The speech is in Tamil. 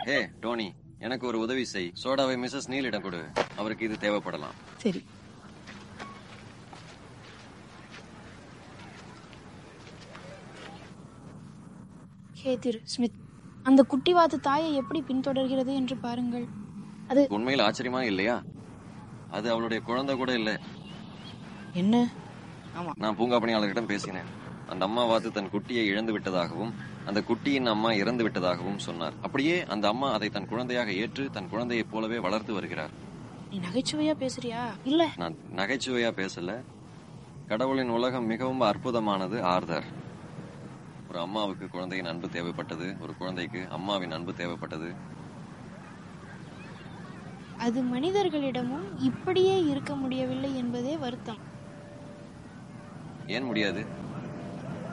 ஹே டோனி எனக்கு ஒரு உதவி செய் சோடாவை மிஸ்ஸஸ் நீலிடம் கொடு அவருக்கு இது தேவைப்படலாம் சரி ஹே திரு ஸ்மித் அந்த குட்டிவாத்து தாயை எப்படி பின்தொடர்கிறது என்று பாருங்கள் அது உண்மையில் ஆச்சரியமா இல்லையா அது அவளுடைய குழந்தை கூட இல்ல என்ன ஆமா நான் பூங்கா பணியாளர்களிடம் பேசினேன் அந்த அம்மா வாத்து தன் குட்டியை இழந்து விட்டதாகவும் அந்த குட்டியின் அம்மா இறந்து விட்டதாகவும் சொன்னார் அப்படியே அந்த அம்மா அதை தன் குழந்தையாக ஏற்று தன் குழந்தையைப் போலவே வளர்த்து வருகிறார் நீ நகைச்சுவையா பேசுறியா இல்ல நான் நகைச்சுவையா பேசல கடவுளின் உலகம் மிகவும் அற்புதமானது ஆர்தர் ஒரு அம்மாவுக்கு குழந்தையின் அன்பு தேவைப்பட்டது ஒரு குழந்தைக்கு அம்மாவின் அன்பு தேவைப்பட்டது அது மனிதர்களிடமும் இப்படியே இருக்க முடியவில்லை என்பதே வருத்தம் ஏன் முடியாது